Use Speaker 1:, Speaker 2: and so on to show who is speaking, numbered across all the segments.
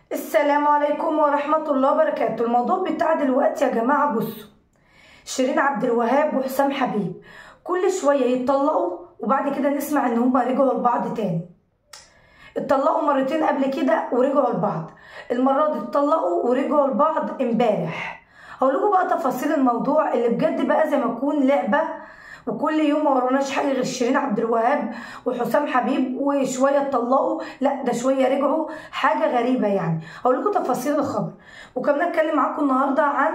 Speaker 1: السلام عليكم ورحمة الله وبركاته الموضوع بتاع دلوقتي يا جماعة بصوا شيرين عبد الوهاب وحسام حبيب كل شوية يتطلقوا وبعد كده نسمع ان هما رجعوا لبعض تاني اتطلقوا مرتين قبل كده ورجعوا لبعض المرة دي اتطلقوا ورجعوا لبعض امبارح هقول لكم بقى تفاصيل الموضوع اللي بجد بقى زي ما تكون لعبة وكل يوم ما وروناش حاجه غير شيرين عبد الوهاب وحسام حبيب وشويه اتطلقوا لا ده شويه رجعوا حاجه غريبه يعني هقول لكم تفاصيل الخبر وكمان اتكلم معاكم النهارده عن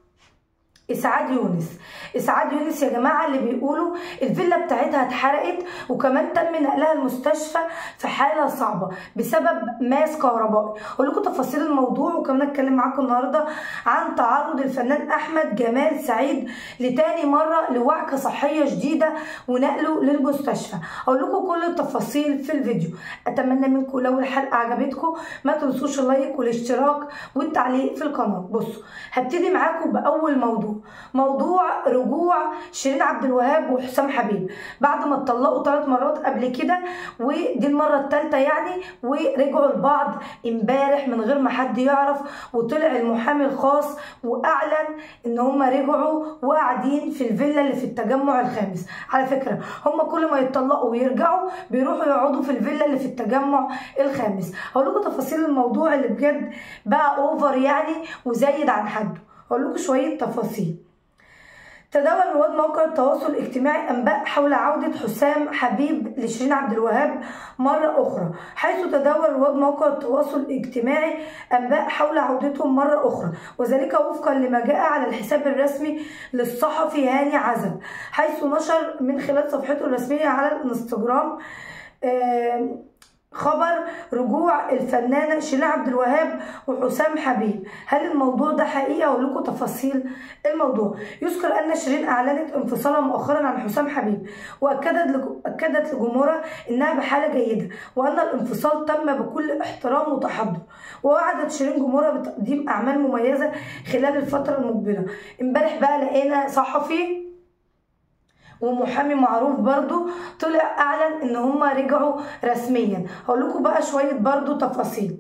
Speaker 1: اسعاد يونس اسعاد يونس يا جماعه اللي بيقولوا الفيلا بتاعتها اتحرقت وكمان تم نقلها المستشفى في حاله صعبه بسبب ماس كهربائي اقول لكم تفاصيل الموضوع وكمان اتكلم معاكم النهارده عن تعرض الفنان احمد جمال سعيد لتاني مره لوعكه صحيه جديده ونقله للمستشفى اقول لكم كل التفاصيل في الفيديو اتمنى منكم لو الحلقه عجبتكم ما تنسوش اللايك والاشتراك والتعليق في القناه بصوا هبتدي معاكم باول موضوع موضوع رجوع شيرين عبد الوهاب وحسام حبيب بعد ما اتطلقوا ثلاث مرات قبل كده ودي المره الثالثه يعني ورجعوا لبعض امبارح من غير ما حد يعرف وطلع المحامي الخاص واعلن ان هم رجعوا وقاعدين في الفيلا اللي في التجمع الخامس على فكره هم كل ما يتطلقوا ويرجعوا بيروحوا يقعدوا في الفيلا اللي في التجمع الخامس هقول لكم تفاصيل الموضوع اللي بجد بقى اوفر يعني وزايد عن حده هقول لكم شويه تفاصيل تداول رواد موقع التواصل الاجتماعي انباء حول عوده حسام حبيب لشيرين عبد الوهاب مره اخرى حيث تداول رواد موقع التواصل الاجتماعي انباء حول عودتهم مره اخرى وذلك وفقا لما جاء على الحساب الرسمي للصحفي هاني عزب حيث نشر من خلال صفحته الرسميه على الانستجرام آه خبر رجوع الفنانة شيرين عبد الوهاب وحسام حبيب هل الموضوع ده حقيقة أقول لكم تفاصيل الموضوع يذكر أن شيرين أعلنت انفصالها مؤخرا عن حسام حبيب وأكدت أكدت لجمهورها إنها بحالة جيدة وأن الانفصال تم بكل احترام وتحضر ووعدت شيرين جمهورها بتقديم أعمال مميزة خلال الفترة المقبلة امبارح بقى لقينا صحفي ومحامي معروف برضو طلع اعلن ان هما رجعوا رسميا هقول لكم بقى شويه برضو تفاصيل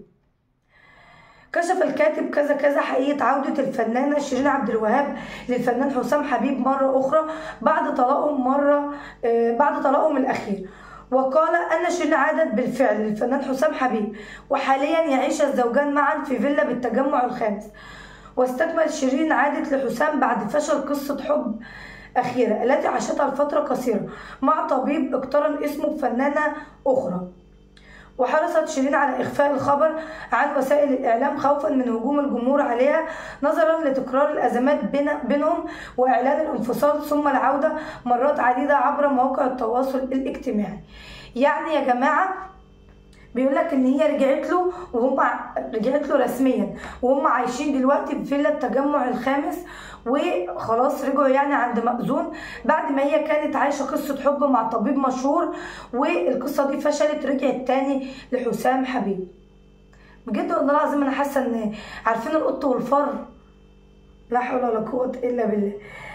Speaker 1: كشف الكاتب كذا كذا حقيقة عودة الفنانة شيرين عبد الوهاب للفنان حسام حبيب مرة أخرى بعد طلاقهم مرة آه بعد طلاقهم الأخير وقال أن شيرين عادت بالفعل للفنان حسام حبيب وحاليا يعيش الزوجان معا في فيلا بالتجمع الخامس واستكمل شيرين عادة لحسام بعد فشل قصة حب أخيرة التي عاشتها لفترة قصيرة مع طبيب اقترن اسمه بفنانة أخرى وحرصت شيرين على إخفاء الخبر عن وسائل الإعلام خوفا من هجوم الجمهور عليها نظرا لتكرار الأزمات بين بينهم وإعلان الانفصال ثم العودة مرات عديدة عبر مواقع التواصل الاجتماعي يعني يا جماعة بيقول لك ان هي رجعت له وهم رجعت له رسميا وهم عايشين دلوقتي في فيلا التجمع الخامس وخلاص رجعوا يعني عند مأذون بعد ما هي كانت عايشه قصه حب مع طبيب مشهور والقصه دي فشلت رجعت تاني لحسام حبيب بجد والله العظيم انا حاسه ان عارفين القط والفر لا حول ولا قوه الا بالله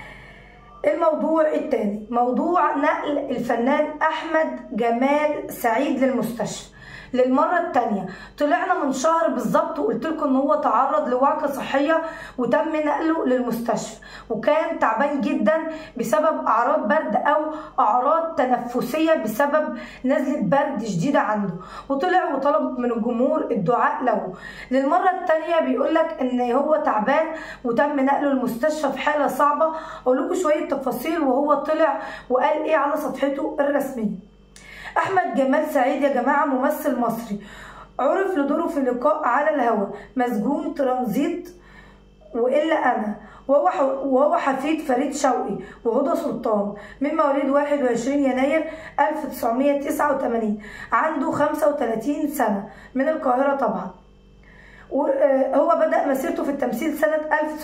Speaker 1: الموضوع التاني موضوع نقل الفنان احمد جمال سعيد للمستشفى للمرة التانية طلعنا من شهر بالظبط وقلت لكم ان هو تعرض لوعكة صحية وتم نقله للمستشفى وكان تعبان جدا بسبب اعراض برد او اعراض تنفسية بسبب نزلة برد شديدة عنده وطلع وطلب من الجمهور الدعاء له للمرة التانية بيقول لك ان هو تعبان وتم نقله المستشفى في حالة صعبة اقول لكم شوية تفاصيل وهو طلع وقال ايه على صفحته الرسمية احمد جمال سعيد يا جماعه ممثل مصري عرف لدوره في اللقاء على الهوا مسجون ترانزيت والا انا وهو وهو حفيد فريد شوقي وهدى سلطان من مواليد 21 يناير 1989 عنده 35 سنه من القاهره طبعا وهو بدأ مسيرته في التمثيل سنة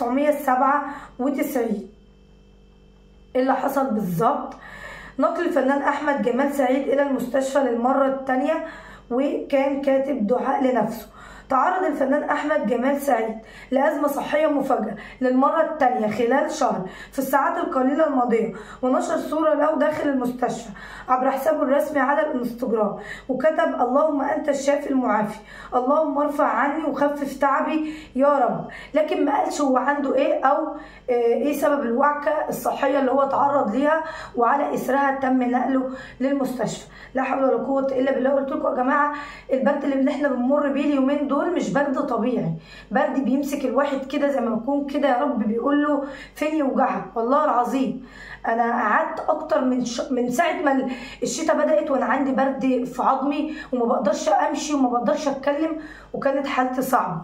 Speaker 1: 1997 ايه اللي حصل بالظبط نقل الفنان احمد جمال سعيد الى المستشفى للمره الثانيه وكان كاتب دعاء لنفسه تعرض الفنان احمد جمال سعيد لازمه صحيه مفاجاه للمره الثانيه خلال شهر في الساعات القليله الماضيه ونشر صوره له داخل المستشفى عبر حسابه الرسمي على الانستجرام وكتب اللهم انت الشافي المعافي اللهم ارفع عني وخفف تعبي يا رب لكن ما قالش هو عنده ايه او ايه سبب الوعكه الصحيه اللي هو تعرض ليها وعلى اثرها تم نقله للمستشفى لا حول ولا قوه الا بالله قلت لكم يا جماعه البرد اللي احنا بنمر بيه اليومين دول مش برد طبيعي برد بيمسك الواحد كده زي ما يكون كده يا رب بيقول له فين يوجعك والله العظيم انا قعدت اكتر من ش... من ساعه ما الشتاء بدات وانا عندي برد في عظمي وما بقدرش امشي وما بقدرش اتكلم وكانت حالتي صعبه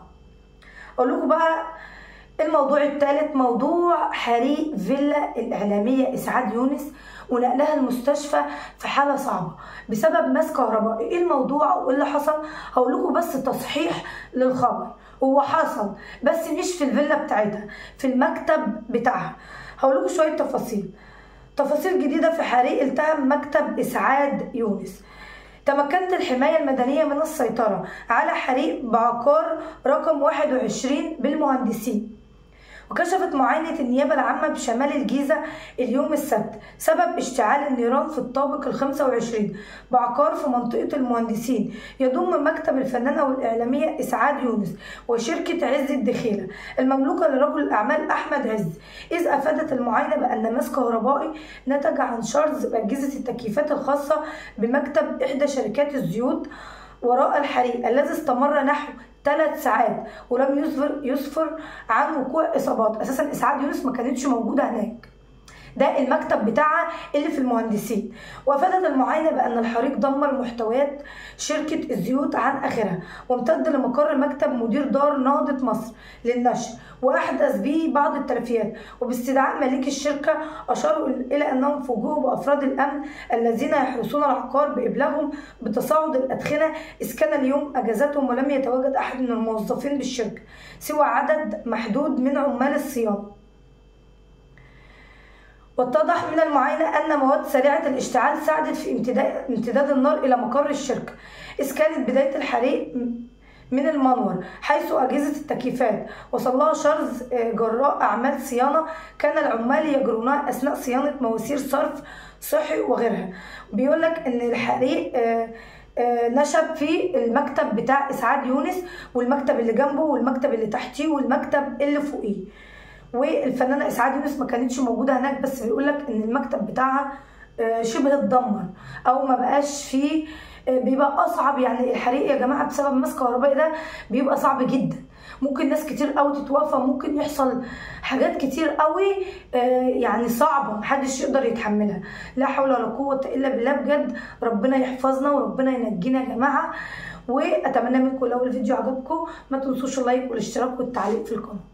Speaker 1: اقول لكم بقى الموضوع الثالث موضوع حريق فيلا الإعلامية إسعاد يونس ونقلها المستشفى في حالة صعبة بسبب ماس كهربائي إيه الموضوع وإيه اللي حصل هقول لكم بس تصحيح للخبر هو حصل بس مش في الفيلا بتاعتها في المكتب بتاعها هقول لكم شوية تفاصيل تفاصيل جديدة في حريق التهم مكتب إسعاد يونس تمكنت الحماية المدنية من السيطرة على حريق بعقار رقم 21 بالمهندسين وكشفت معاينة النيابة العامة بشمال الجيزة اليوم السبت سبب اشتعال النيران في الطابق ال 25 بعقار في منطقة المهندسين يضم مكتب الفنانة والإعلامية إسعاد يونس وشركة عز الدخيلة المملوكة لرجل الأعمال أحمد عز إذ أفادت المعاينة بأن ماس كهربائي نتج عن شرز بأجهزة التكييفات الخاصة بمكتب إحدى شركات الزيوت وراء الحريق الذي استمر نحو ثلاث ساعات ولم يسفر يسفر عن وقوع اصابات اساسا اسعاد يونس ما كانتش موجوده هناك ده المكتب بتاعها اللي في المهندسين وافادت المعاينه بان الحريق دمر محتويات شركه الزيوت عن اخرها وامتد لمقر مكتب مدير دار نهضه مصر للنشر واحدث به بعض التلفيات وباستدعاء مالك الشركه اشاروا الى انهم فوجئوا بافراد الامن الذين يحرسون العقار بابلاغهم بتصاعد الادخنه اذ كان اليوم اجازتهم ولم يتواجد احد من الموظفين بالشركه سوى عدد محدود من عمال الصيانه واتضح من المعاينة أن مواد سريعة الاشتعال ساعدت في امتداد, امتداد النار إلى مقر الشركة إذ كانت بداية الحريق من المنور حيث أجهزة التكييفات وصل لها شرز جراء أعمال صيانة كان العمال يجرونها أثناء صيانة مواسير صرف صحي وغيرها بيقول لك إن الحريق نشب في المكتب بتاع إسعاد يونس والمكتب اللي جنبه والمكتب اللي تحتيه والمكتب اللي فوقيه والفنانه اسعاد يونس ما كانتش موجوده هناك بس بيقول لك ان المكتب بتاعها شبه اتدمر او ما بقاش فيه بيبقى اصعب يعني الحريق يا جماعه بسبب ماس كهربائي ده بيبقى صعب جدا ممكن ناس كتير قوي تتوفى ممكن يحصل حاجات كتير قوي يعني صعبه محدش يقدر يتحملها لا حول ولا قوه الا بالله بجد ربنا يحفظنا وربنا ينجينا يا جماعه واتمنى منكم لو الفيديو عجبكم ما تنسوش اللايك والاشتراك والتعليق في القناه